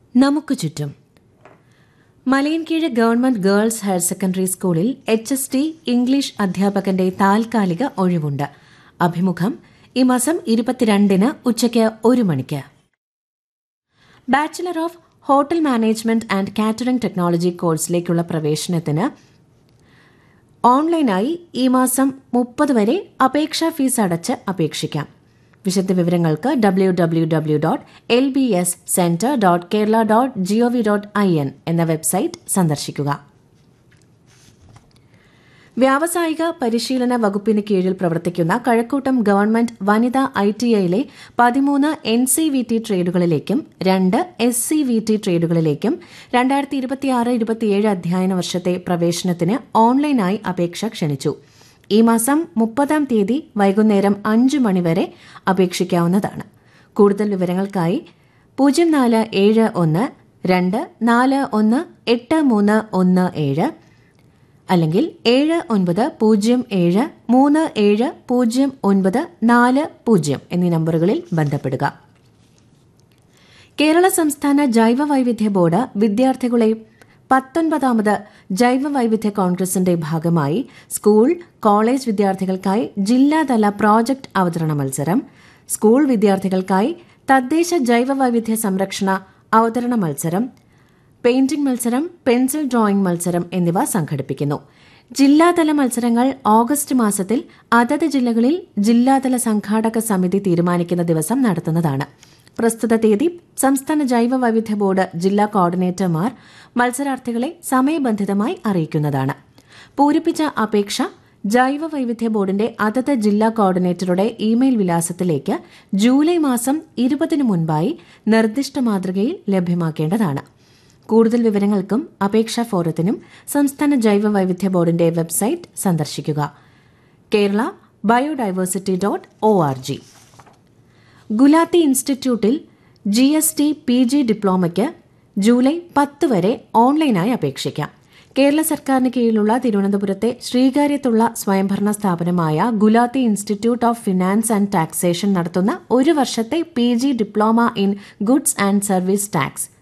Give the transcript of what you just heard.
നമുക്ക് ചുറ്റും Malayinkeezhu government girls higher secondary സ്കൂളിൽ എച്ച് എസ് ടി ഇംഗ്ലീഷ് അധ്യാപകന്റെ താൽക്കാലിക ഒഴിവുണ്ട് അഭിമുഖം ഈ മാസം ഇരുപത്തിരണ്ടിന് ഉച്ചയ്ക്ക് ഒരു മണിക്ക് bachelor of hotel management and catering technology കോഴ്സിലേക്കുള്ള പ്രവേശനത്തിന് ഓൺലൈനായി ഈ മാസം മുപ്പത് വരെ അപേക്ഷാ ഫീസ് അടച്ച് അപേക്ഷിക്കാം വിശദവിവരങ്ങൾക്ക് W W W dot L B S centre dot Kerala dot gov dot I N എന്ന വെബ്സൈറ്റ് സന്ദർശിക്കുക വ്യാവസായിക പരിശീലന വകുപ്പിന് കീഴിൽ പ്രവർത്തിക്കുന്ന കഴക്കൂട്ടം ഗവൺമെന്റ് വനിതാ ഐ ടി ഐയിലെ പതിമൂന്ന് എൻ സി വി ടി ട്രേഡുകളിലേക്കും രണ്ട് എസ് സി വി ടി ട്രേഡുകളിലേക്കും രണ്ടായിരത്തി ഇരുപത്തിയാറ് ഇരുപത്തിയേഴ് അധ്യയന വർഷത്തെ പ്രവേശനത്തിന് ഓൺലൈനായി അപേക്ഷ ക്ഷണിച്ചു ഈ മാസം മുപ്പതാം തീയതി വൈകുന്നേരം അഞ്ച് മണിവരെ അപേക്ഷിക്കാവുന്നതാണ് കൂടുതൽ വിവരങ്ങൾക്കായി പൂജ്യം നാല് ഏഴ് ഒന്ന് രണ്ട് നാല് ഒന്ന് എട്ട് മൂന്ന് ഒന്ന് ഏഴ് അല്ലെങ്കിൽ ഏഴ് ഒൻപത് പൂജ്യം ഏഴ് മൂന്ന് ഏഴ് പൂജ്യം ഒൻപത് നാല് പൂജ്യം എന്നീ നമ്പറുകളിൽ ബന്ധപ്പെടുക കേരള സംസ്ഥാന ജൈവ വൈവിധ്യ ബോർഡ് വിദ്യാർത്ഥികളെ പത്തൊൻപതാമത് ജൈവ വൈവിധ്യ കോൺഗ്രസിന്റെ ഭാഗമായി സ്കൂൾ കോളേജ് വിദ്യാർത്ഥികൾക്കായി ജില്ലാതല പ്രോജക്ട് അവതരണ മത്സരം സ്കൂൾ വിദ്യാർത്ഥികൾക്കായി തദ്ദേശ ജൈവ വൈവിധ്യ സംരക്ഷണ അവതരണ മത്സരം പെയിന്റിംഗ് മത്സരം പെൻസിൽ ഡ്രോയിംഗ് മത്സരം എന്നിവ സംഘടിപ്പിക്കുന്നു ജില്ലാതല മത്സരങ്ങൾ ഓഗസ്റ്റ് മാസത്തിൽ അതത് ജില്ലകളിൽ ജില്ലാതല സംഘാടക സമിതി തീരുമാനിക്കുന്ന ദിവസം നടത്തുന്നതാണ് പ്രസ്തുത തീയതി സംസ്ഥാന ജൈവ വൈവിധ്യ ബോർഡ് ജില്ലാ കോർഡിനേറ്റർമാർ മത്സരാർത്ഥികളെ സമയബന്ധിതമായി അറിയിക്കുന്നതാണ് പൂരിപ്പിച്ച അപേക്ഷ ജൈവ വൈവിധ്യ ബോർഡിന്റെ അതത് ജില്ലാ കോർഡിനേറ്ററുടെ ഇമെയിൽ വിലാസത്തിലേക്ക് ജൂലൈ മാസം ഇരുപതിനു മുൻപായി നിർദ്ദിഷ്ട മാതൃകയിൽ ലഭ്യമാക്കേണ്ടതാണ് കൂടുതൽ വിവരങ്ങൾക്കും അപേക്ഷാ ഫോറത്തിനും സംസ്ഥാന ജൈവ വൈവിധ്യ ബോർഡിന്റെ വെബ്സൈറ്റ് സന്ദർശിക്കുക Kerala biodiversity dot O R G Gulati ഇൻസ്റ്റിറ്റ്യൂട്ടിൽ G S T P G ഡിപ്ലോമയ്ക്ക് ജൂലൈ പത്ത് വരെ ഓൺലൈനായി അപേക്ഷിക്കാം കേരള സർക്കാരിന് കീഴിലുള്ള തിരുവനന്തപുരത്തെ ശ്രീകാര്യത്തുള്ള സ്വയംഭരണ സ്ഥാപനമായ Gulati institute of finance and taxation നടത്തുന്ന ഒരു വർഷത്തെ P G diploma in goods and service tax